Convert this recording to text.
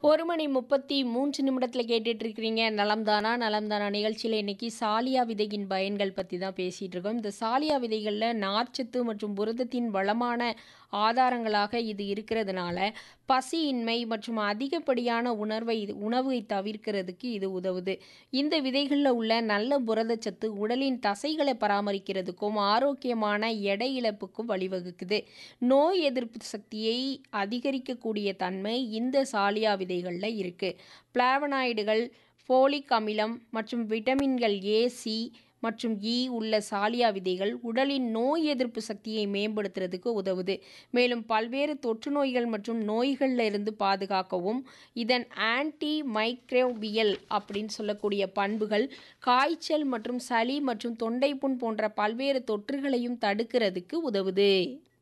ஒரு மணி முப்பத்தி மூன்று நிமிடத்தில் கேட்டுட்டு இருக்கிறீங்க நலம்தானா நலம்தானா நிகழ்ச்சியில் இன்னைக்கு சாலியா விதையின் பயன்கள் பற்றி தான் பேசிகிட்டு இருக்கோம் இந்த சாலியா விதைகளில் நார்ச்சத்து மற்றும் புரதத்தின் வளமான ஆதாரங்களாக இது இருக்கிறதுனால பசியின்மை மற்றும் அதிகப்படியான உணர்வை உணவை தவிர்க்கிறதுக்கு இது உதவுது இந்த விதைகளில் உள்ள நல்ல புரதச்சத்து உடலின் தசைகளை பராமரிக்கிறதுக்கும் ஆரோக்கியமான எடை இழப்புக்கும் வழிவகுக்குது நோய் எதிர்ப்பு சக்தியை அதிகரிக்கக்கூடிய தன்மை இந்த சாலியா விதைகளில் இருக்குது பிளாவனாய்டுகள் ஃபோலிக் அமிலம் மற்றும் விட்டமின்கள் ஏ சி மற்றும் இ உள்ள சாலியா விதைகள் உடலின் நோய் எதிர்ப்பு சக்தியை மேம்படுத்துறதுக்கு உதவுது மேலும் பல்வேறு தொற்று நோய்கள் மற்றும் நோய்களில் இருந்து பாதுகாக்கவும் இதன் ஆன்டி மைக்ரோபியல் அப்படின்னு சொல்லக்கூடிய பண்புகள் காய்ச்சல் மற்றும் சளி மற்றும் தொண்டைப்புண் போன்ற பல்வேறு தொற்றுகளையும் தடுக்கிறதுக்கு உதவுது